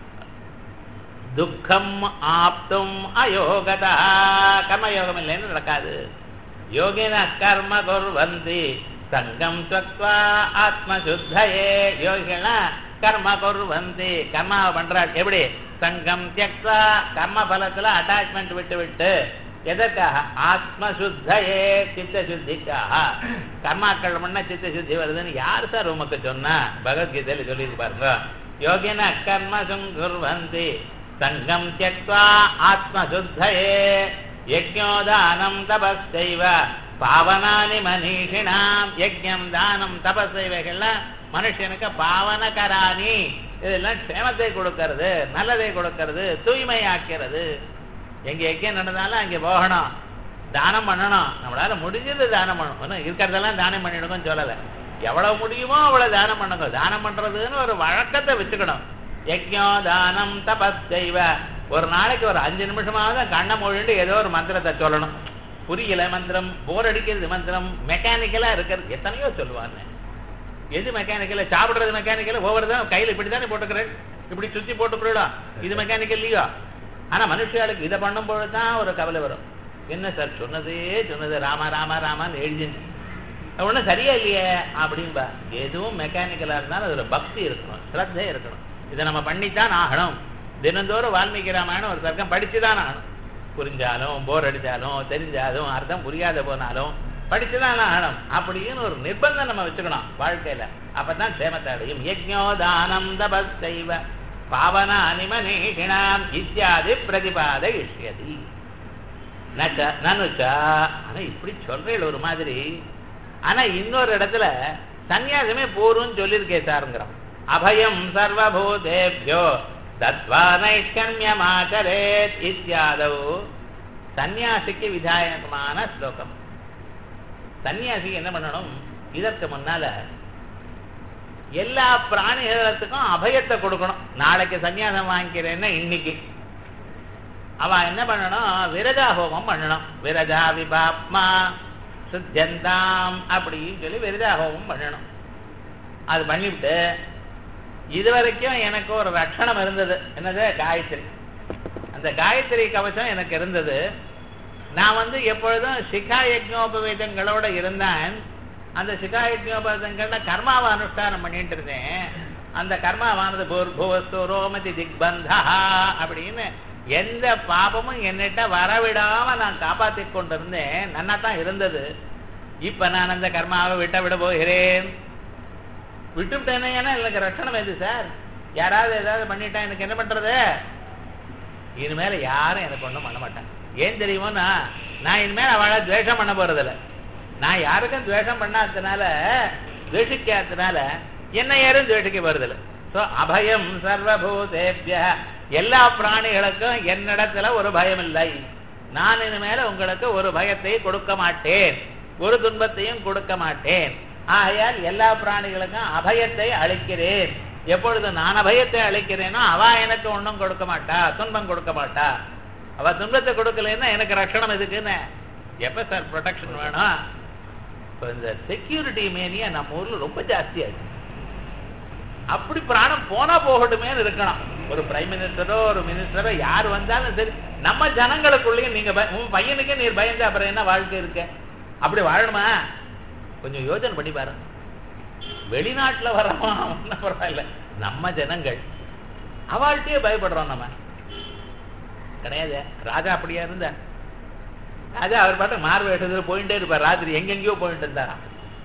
துக்கம் ஆப்தும் அயோகதா கர்மயோகம் இல்லைன்னு நடக்காது யோகின கர்ம குர்வந்தி சங்கம் ஸ்வக்வா ஆத்மசுத்தயே யோகிகள்லாம் கர்ம குர்வந்தி கர்மாவை பண்றாள் எப்படி சங்கம் தியக்வா கர்ம பலத்துல அட்டாச்மெண்ட் விட்டு விட்டு எதற்காக ஆத்மசுத்தயே சித்த சுத்திக்காக கர்மாக்கள் பண்ண சித்த சுத்தி வருதுன்னு யார் சார் உமக்கு சொன்னா பகவத்கீதையில சொல்லிட்டு பாருங்க யோகின கர்ம சுங்குர்வந்தி சங்கம் தியக்வா ஆத்மசுத்தயே யஜ்ஞோதானம் தபஸ்தைவ பாவனானி மனிஷினாம் யஜ்ஞம் தானம் தபஸ் இவைகள்லாம் மனுஷனுக்கு பாவனகராணி இதெல்லாம் க்ஷேமத்தை கொடுக்கறது நல்லதை கொடுக்கறது தூய்மையாக்கிறது எங்க யஜ்யம் நடந்தாலும் அங்கே போகணும் தானம் பண்ணணும் நம்மளால முடிஞ்சது தானம் பண்ணணும் ஒன்றும் இருக்கிறதெல்லாம் தானம் பண்ணிடுங்கன்னு சொல்லலை எவ்வளவு முடியுமோ அவ்வளவு தானம் பண்ணுங்க தானம் பண்றதுன்னு ஒரு வழக்கத்தை வச்சுக்கணும் யஜ்ஞோ தானம் தபஸ் செய்வ ஒரு நாளைக்கு ஒரு அஞ்சு நிமிஷமாவது கண்ணை மொழிண்டு ஏதோ ஒரு மந்திரத்தை சொல்லணும் புரியல மந்திரம் போர் அடிக்கிறது மந்திரம் மெக்கானிக்கலா இருக்கிறது எத்தனையோ சொல்லுவாங்க எது மெக்கானிக்கல சாப்பிடுறது மெக்கானிக்கல ஒவ்வொரு தான் கையில இப்படி தானே போட்டுக்கிறேன் இப்படி சுத்தி போட்டு போயிடும் இது மெக்கானிக்கல் இல்லையோ ஆனா மனுஷர்களுக்கு இதை பண்ணும்போது தான் ஒரு கவலை வரும் என்ன சார் சொன்னதே சொன்னது ராமா ராமா ராமான்னு எழுதிச்சு ஒன்றும் சரியா இல்லையே அப்படின்பா எதுவும் மெக்கானிக்கலா இருந்தாலும் அதுல பக்தி இருக்கணும் ஸ்ரத்தை இருக்கணும் இதை நம்ம பண்ணித்தான் ஆகணும் தினந்தோறும் வால்மீகி ராமாயணம் ஒரு சர்க்கம் படிச்சுதான் ஆகணும் புரிஞ்சாலும் போர் அடிச்சாலும் தெரிஞ்சாலும் அர்த்தம் புரியாத போனாலும் படிச்சுதான் ஆகணும் அப்படின்னு ஒரு நிர்பந்தம் நம்ம வச்சுக்கணும் வாழ்க்கையில அப்பதான் சேமத்தை அடையும் யஜ்ஞோ தானம் தபஸ்தைவ பாவனானி மனீஷிணாம் இத்தியாதி பிரதிபாத இஷ்யதி நனுச்சா ஆனா இப்படி சொல்றேன் ஒரு மாதிரி ஆனா இன்னொரு இடத்துல சன்னியாசமே போரும் சொல்லியிருக்கே சாருங்கிறோம் அபயம் சர்வபூதேபியோ தத்வா நைஷ்கன்யமாச்சரேத் இத்தியாதவ் சன்னியாசிக்கு விதாயகமான ஸ்லோகம் சன்னியாசிக்கு என்ன பண்ணணும் இதற்கு முன்னால எல்லா பிராணிகளுக்கும் அபயத்தை கொடுக்கணும் நாளைக்கு சன்னியாசம் வாங்கிக்கிறேன்னா இன்னைக்கு அவ என்ன பண்ணணும் விரஜா ஹோமம் பண்ணணும் விரஜா விபாப்மா சுத்தியந்தாம் அப்படின்னு சொல்லி விரஜா ஹோமம் பண்ணணும் அது பண்ணிவிட்டு இது வரைக்கும் எனக்கு ஒரு ரட்சணம் இருந்தது என்னது காயத்ரி அந்த காயத்ரி கவசம் எனக்கு இருந்தது நான் வந்து எப்பொழுதும் சிகா யஜ்னோபவேதங்களோட இருந்தேன் அந்த சிகா யஜ்னோபவேதங்கள்ல கர்மாவை அனுஷ்டானம் பண்ணிட்டு இருந்தேன் அந்த கர்மாவானது பூர்புவஸ்து ரோமதி திக்பந்தா அப்படின்னு எந்த பாபமும் என்னிட்ட வரவிடாம நான் காப்பாத்தி கொண்டிருந்தேன் நன்னா தான் இருந்தது இப்ப நான் அந்த கர்மாவை விட்ட விட போகிறேன் விட்டுவிட்டேனே எனக்கு ரட்சணம் எது சார் யாராவது ஏதாவது பண்ணிட்டா எனக்கு என்ன பண்றது இனிமேல யாரும் எனக்கு ஒன்றும் பண்ண மாட்டாங்க ஏன் தெரியுமோனா நான் இனிமேல் அவளை துவேஷம் பண்ண போறதில்ல நான் யாருக்கும் துவேஷம் பண்ணாததுனால துவேஷிக்காததுனால என்ன யாரும் துவேஷிக்க போறதில்ல ஸோ அபயம் சர்வபூதேபிய எல்லா பிராணிகளுக்கும் என்னிடத்துல ஒரு பயம் இல்லை நான் இனிமேல உங்களுக்கு ஒரு பயத்தை கொடுக்க மாட்டேன் ஒரு துன்பத்தையும் கொடுக்க மாட்டேன் ஆகையால் எல்லா பிராணிகளுக்கும் அபயத்தை அளிக்கிறேன் எப்பொழுது நான் அபயத்தை அளிக்கிறேனோ அவ எனக்கு ஒன்றும் கொடுக்க மாட்டா துன்பம் கொடுக்க மாட்டா அவ துன்பத்தை கொடுக்கலன்னா எனக்கு ரட்சணம் எதுக்குன்னு எப்ப சார் ப்ரொடெக்ஷன் வேணும் இப்போ இந்த செக்யூரிட்டி மேனியா நம்ம ஊர்ல ரொம்ப ஜாஸ்தியாச்சு அப்படி பிராணம் போனா போகட்டுமே இருக்கணும் ஒரு பிரைம் மினிஸ்டரோ ஒரு மினிஸ்டரோ யார் வந்தாலும் சரி நம்ம ஜனங்களுக்குள்ளேயும் நீங்க உன் பையனுக்கே நீர் பயந்து அப்புறம் என்ன வாழ்க்கை இருக்க அப்படி வாழணுமா கொஞ்சம் யோசனை பண்ணி பாருங்க வெளிநாட்டுல வரவன் ஒன்றும் பரவாயில்ல நம்ம ஜனங்கள் அவள்கிட்டயே பயப்படுறோம் நம்ம கிடையாது ராஜா அப்படியா இருந்தார் ராஜா அவர் பாட்டு மார்பு எடுத்து போயிட்டே இருப்பார் ராத்திரி எங்கெங்கயோ போயிட்டு இருந்தாராம்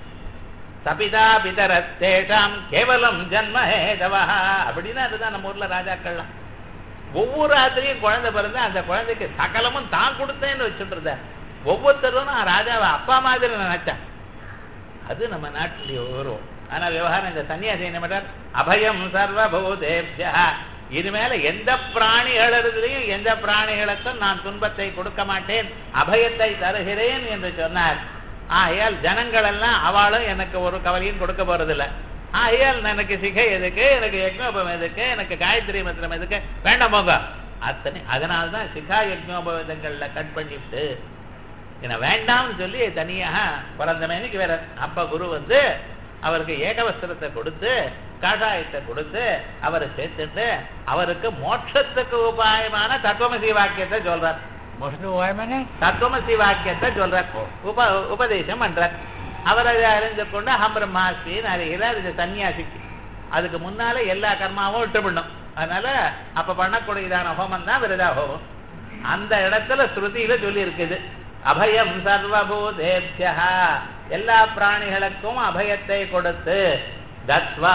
சபிதா பிதரத்தேஷாம் கேவலம் ஜன்ம ஹேதவா அப்படின்னா அதுதான் நம்ம ஊர்ல ராஜாக்கள்லாம் ஒவ்வொரு ராத்திரியும் குழந்தை பிறந்து அந்த குழந்தைக்கு சகலமும் தான் கொடுத்தேன்னு வச்சுட்டு இருந்தார் ஒவ்வொருத்தரும் நான் ராஜாவை அப்பா மாதிரி நினைச்சேன் அது நம்ம நாட்டுடைய உருவம் ஆனா விவகாரம் இந்த சன்னியாசி என்ன பண்றார் அபயம் சர்வபூதேபியா இனிமேல எந்த பிராணிகளிடத்திலையும் எந்த பிராணிகளுக்கும் நான் துன்பத்தை கொடுக்க மாட்டேன் அபயத்தை தருகிறேன் என்று சொன்னார் ஆகையால் ஜனங்கள் எல்லாம் அவளும் எனக்கு ஒரு கவலையும் கொடுக்க போறதில்ல ஆகையால் எனக்கு சிகை எதுக்கு எனக்கு யக்னோபம் எதுக்கு எனக்கு காயத்ரி மந்திரம் எதுக்கு வேண்டாம் போங்க அத்தனை அதனால்தான் சிகா யக்னோபவிதங்கள்ல கட் பண்ணிவிட்டு என்ன வேண்டாம்னு சொல்லி தனியாக பிறந்த மேனிக்கு வேற அப்ப குரு வந்து அவருக்கு ஏகவஸ்திரத்தை கொடுத்து காஷாயத்தை கொடுத்து அவரை சேர்த்துட்டு அவருக்கு மோட்சத்துக்கு உபாயமான தத்துவமசி வாக்கியத்தை சொல்றார் மோஷத்துக்கு ஓயமானே தத்துவமசி வாக்கியத்தை சொல்றார் உப உபதேசம் பண்றார் அவர் அதை அறிந்து கொண்டு அகம் பிரம்மாஸ்மின்னு அறிகிறார் இது சன்னியாசிக்கு அதுக்கு முன்னால எல்லா கர்மாவும் விட்டுவிடணும் அதனால அப்ப பண்ணக்கூடியதான ஹோமம் தான் விரதா ஹோமம் அந்த இடத்துல ஸ்ருதியில சொல்லி இருக்குது அபயம் சர்வபூதேபியா எல்லா பிராணிகளுக்கும் அபயத்தை கொடுத்து தத்வா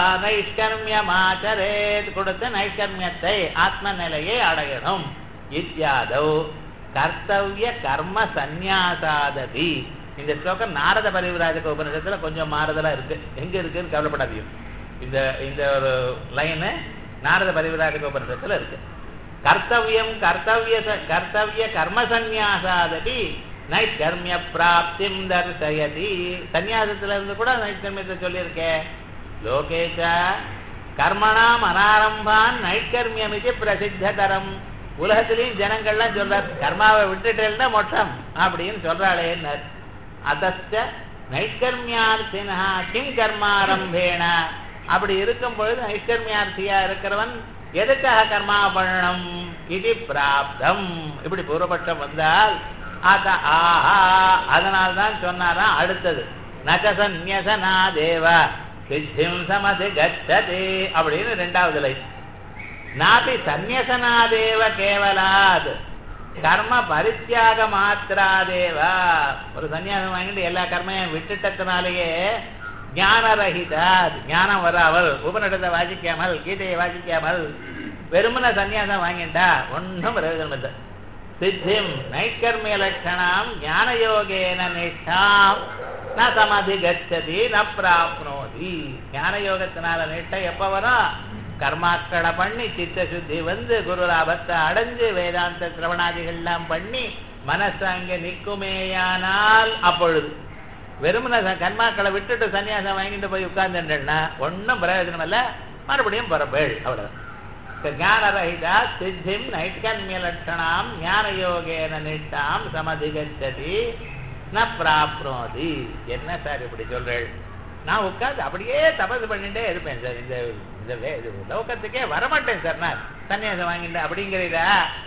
நைஷ்கர்மியமாச்சரேத் கொடுத்து நைஷ்கர்மியத்தை ஆத்ம நிலையை அடையணும் இத்தியாதவ் கர்த்தவிய கர்ம சந்நியாசாததி இந்த ஸ்லோகம் நாரத பரிவிராஜக உபநிஷத்துல கொஞ்சம் மாறுதலா இருக்கு எங்க இருக்குன்னு கவலைப்படாதீங்க இந்த இந்த ஒரு லைனு நாரத பரிவிராஜக உபநிஷத்துல இருக்கு கர்த்தவியம் கர்த்தவிய ச- கர்த்தவிய கர்ம சந்நியாசாதபி நைஷ்கர்மிய பிராப்திம் தர்சயதி சந்நியாசத்துல இருந்து கூட நைஷ்கர்மியத்தை சொல்லியிருக்கேன் லோகேச்ச கர்மணாம் அனாரம்பான் நைஷ்கர்மியம் இது பிரசித்ததரம் உலகத்திலையும் ஜனங்கள்லாம் சொல்றார் கர்மாவை விட்டுட்டேன்னா மோட்சம் அப்படின்னு சொல்றாளேன்னார் அதஸ்ட நைஷ்கர்மியார்த்தினா கிம் கர்மாரம்பேண அப்படி இருக்கும் பொழுது நைஷ்கர்மியார்த்தியா இருக்கிறவன் எதுக்காக கர்மா பண்ணணும் இது பிராப்தம் இப்படி பூர்வபட்சம் வந்தால் அத ஆஹா அதனால்தான் சொன்னாராம் அடுத்தது நகசன்யசனா தேவ சித்திம் சமதி கச்சதே அப்படின்னு ரெண்டாவது லைன் நாபி சந்நியசனாதேவ கேவலாத் கர்ம பரித்தியாக மாத்திராதேவா ஒரு சன்னியாசம் வாங்கிட்டு எல்லா கர்மையும் விட்டுட்டதுனாலேயே ஞானரகிதா ஞானம் வராமல் உபனிடத்தை வாசிக்காமல் கீதையை வாசிக்காமல் வெறுமன சன்னியாசம் வாங்கிட்டா ஒன்றும் பிரயோஜனம் இல்லை சித்திம் நைஷ்கர்மிய லட்சணம் ஞானயோகேன நிஷ்டாம் ந சமதி கச்சதி ந பிராப்னோதி ஞான யோகத்தினால நிஷ்டை எப்ப வரும் கர்மாக்களை பண்ணி சித்த சுத்தி வந்து குரு லாபத்தை அடைஞ்சு வேதாந்த சிரவணாதிகள்லாம் பண்ணி மனசு அங்கே நிற்குமேயானால் அப்பொழுது வெறுமன ச- கர்மாக்களை விட்டுட்டு சன்னியாசம் வாங்கிட்டு போய் உட்கார்ந்துட்டேன்னா ஒன்றும் பிரயோஜனம் இல்லை மறுபடியும் பரப்பேள் அவ்வளவுதான் ஞானரகிதா சித்திம் நைஷ்கர்மிய லட்சணாம் ஞான யோகேன நிஷ்டாம் சமதிகச்சதி ந பிராப்னோதி என்ன சார் இப்படி சொல்றேள் நான் உட்கார்ந்து அப்படியே தபசு பண்ணிட்டே இருப்பேன் சார் இந்த இந்த வே- இது லோகத்துக்கே வரமாட்டேன் சார் நான் சன்னியாசம் வாங்கிட்டேன் அப்படிங்கிறதா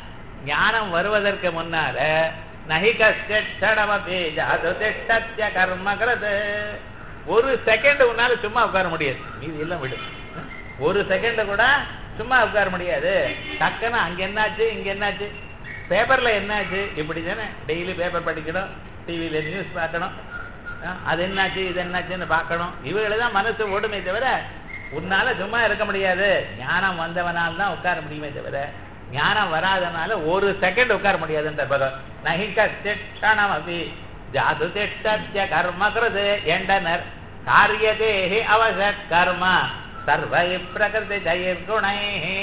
ஞானம் வருவதற்கு முன்னால நகி கஷ்டமபி ஜாது திஷ்டத்ய கர்மகிறது ஒரு செகண்ட் உன்னால சும்மா உட்கார முடியாது மீதி எல்லாம் விடு ஒரு செகண்ட் கூட சும்மா உட்கார முடியாது டக்குன்னு அங்க என்னாச்சு இங்க என்னாச்சு பேப்பர்ல என்னாச்சு இப்படி தானே டெய்லி பேப்பர் படிக்கணும் டிவியில நியூஸ் பார்க்கணும் அஹ் அது என்னாச்சு இது என்னாச்சுன்னு பார்க்கணும் இவைகளை தான் மனசு ஓடுமே தவிர உன்னால சும்மா இருக்க முடியாது ஞானம் வந்தவனால் தான் உட்கார முடியுமே தவிர ஞானம் வராதனால ஒரு செகண்ட் உட்கார முடியாதுன்ற பகவான் நகிக திஷ்டணம் அபி ஜாது திஷ்டத்ய கர்ம கிருது எண்டனர் காரியதேஹி அவசத் கர்ம சர்வை பிரகிருதி ஜெயர்குணை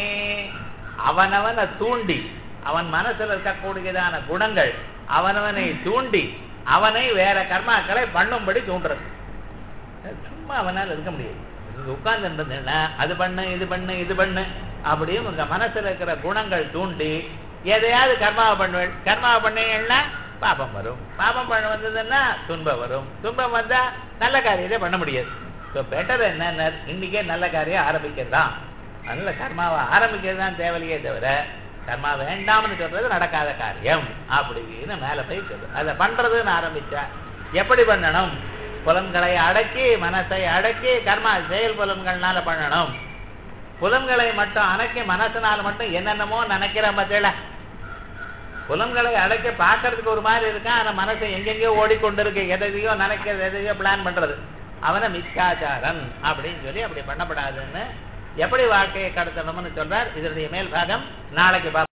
அவனவனை தூண்டி அவன் மனசுல இருக்கக்கூடியதான குணங்கள் அவனவனை தூண்டி அவனை வேற கர்மாக்களை பண்ணும்படி தூண்டுறது சும்மா அவனால இருக்க முடியாது இங்க உட்கார்ந்துருந்தேன்னா அது பண்ணு இது பண்ணு இது பண்ணு அப்படியும் உங்க மனசுல இருக்கிற குணங்கள் தூண்டி எதையாவது கர்மாவை பண்ணுவேன் கர்மாவை பண்ணீங்கன்னா பாபம் வரும் பாபம் பண்ண வந்ததுன்னா துன்பம் வரும் துன்பம் வந்தா நல்ல காரியத்தை பண்ண முடியாது ஸோ பெட்டர் என்ன இன்னைக்கே நல்ல காரியம் ஆரம்பிக்கிறது தான் அதனால கர்மாவை ஆரம்பிக்கிறது தான் தேவையில்லையே தவிர கர்மா வேண்டாம்னு சொல்றது நடக்காத காரியம் அப்படின்னு மேல போய் சொல்லு அதை பண்றதுன்னு ஆரம்பிச்சா எப்படி பண்ணணும் புலன்களை அடக்கி மனசை அடக்கி கர்மா செயல் புலன்கள்னால பண்ணணும் புலன்களை மட்டும் அடக்கி மனசுனால மட்டும் என்னென்னமோ நினைக்கிற பத்தில புலன்களை அடைக்க பார்க்கறதுக்கு ஒரு மாதிரி இருக்கான் ஆனா மனசு எங்கெங்கயோ ஓடிக்கொண்டிருக்கு எதையோ நினைக்கிறது எதையோ பிளான் பண்றது அவனை மித்யாச்சாரன் அப்படின்னு சொல்லி அப்படி பண்ணப்படாதுன்னு எப்படி வாழ்க்கையை கடத்தணும்னு சொல்றார் இதனுடைய மேல் பாகம் நாளைக்கு பார்ப்போம்